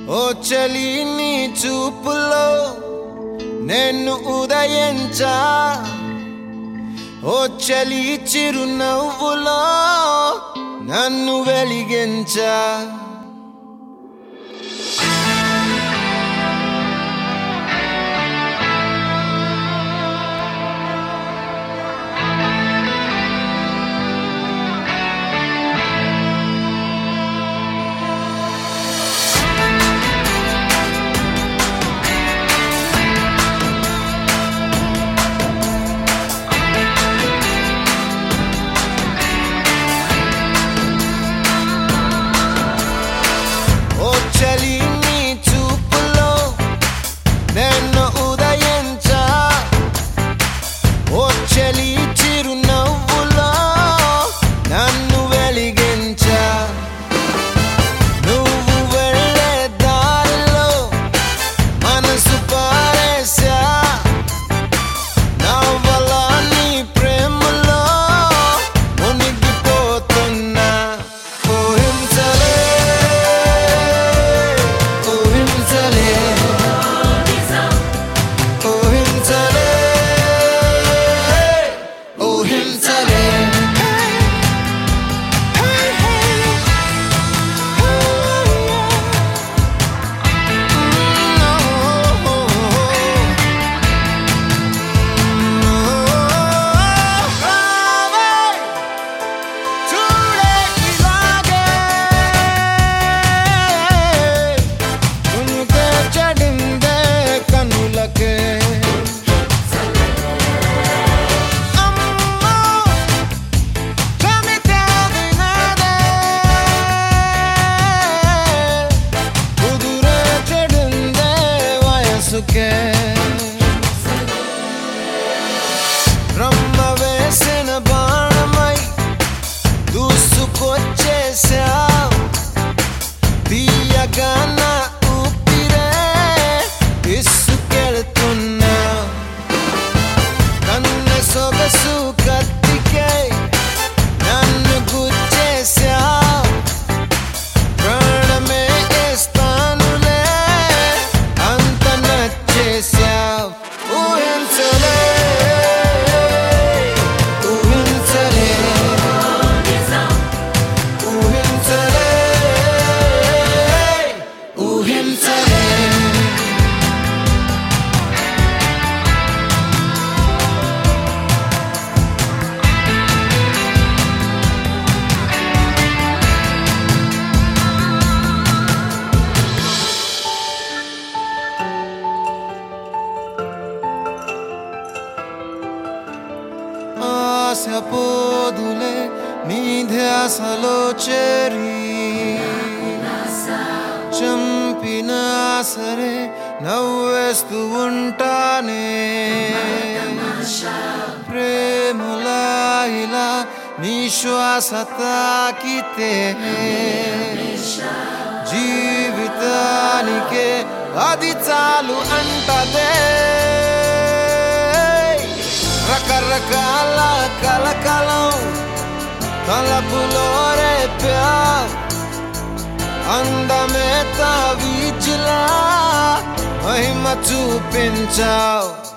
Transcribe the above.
ఓ చలి నీ చూపులో నేను ఉదయించా ఓ చలి చిరునవ్వులో నన్ను వెలిగించా ఓ చలి నీ చూపులో నేను ఉదయించా ఓ చలి చిరునవ్వులో నన్ను వెలిగించా నువ్వు వెళ్ళే దారిలో మనసు పారేసా నవ్వల నీ ప్రేమలో మునిగిపోతున్నా ఊహించలే ఊహించలే ఊహించలే ఊహించలే చూడే ఇలాగే ఉనుకే చడిందే కనులకే అమ్మో చమితే వినదే కుదురే చెడిందే వయసుకే బ్రహ్మ వేసిన బాణమై దూసుకొచ్చేసా తీయగా నా ఊపిరే ఇసుకెళ్తున్నా కన్న సొగసు కత్తికై నన్ను గుచ్చేసా ప్రాణమే ఇస్తానులే అంత నచ్చేసా ఊహించలే ఊహించలే ఊహించలే ఊహించలే ఆశ పోదులే నీ ధ్యాసలో చేరి చంపినా సరే నవ్వేస్తూ ఉంటానే ప్రేమలా ఇలా నీ శ్వాస తాకితే జీవితానికే అది చాలు అంటదే రకరకాల కలకలం తలపులో రేప్యా అందమే తావీచులా మహిమ చూపించావు